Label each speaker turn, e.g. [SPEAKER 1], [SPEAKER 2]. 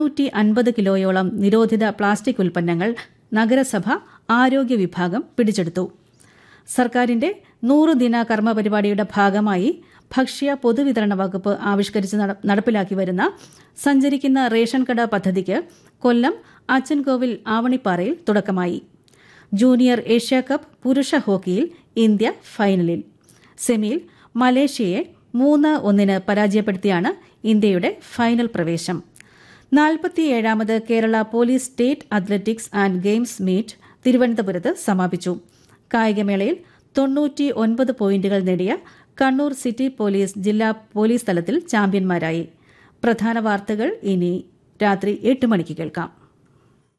[SPEAKER 1] നൂറ്റി അൻപത് കിലോയോളം നിരോധിത പ്ലാസ്റ്റിക് ഉൽപ്പന്നങ്ങൾ നഗരസഭ ആരോഗ്യ വിഭാഗം പിടിച്ചെടുത്തു സർക്കാരിന്റെ നൂറ് ദിന കർമ്മ പരിപാടിയുടെ ഭാഗമായി ഭക്ഷ്യ പൊതുവിതരണ വകുപ്പ് ആവിഷ്കരിച്ച് നട- നടപ്പിലാക്കി വരുന്ന സഞ്ചരിക്കുന്ന റേഷൻ കട പദ്ധതിക്ക് കൊല്ലം അച്ചൻകോവിൽ ആവണിപ്പാറയിൽ തുടക്കമായി ജൂനിയർ ഏഷ്യ കപ്പ് പുരുഷ ഹോക്കിയിൽ ഇന്ത്യ ഫൈനലിൽ സെമിയിൽ മലേഷ്യയെ മൂന്ന് ഒന്നിന് പരാജയപ്പെടുത്തിയാണ് ഇന്ത്യയുടെ ഫൈനൽ പ്രവേശം നാൽപ്പത്തിയേഴാമത് Kerala police state athletics and games meet തിരുവനന്തപുരത്ത് സമാപിച്ചു കായികമേളയിൽ തൊണ്ണൂറ്റി ഒൻപത് പോയിന്റുകൾ നേടിയ കണ്ണൂർ സിറ്റി പോലീസ് ജില്ലാ പോലീസ് തലത്തിൽ ചാമ്പ്യന്മാരായി പ്രധാന വാർത്തകൾ ഇനി രാത്രി എട്ട് മണിക്ക് കേൾക്കാം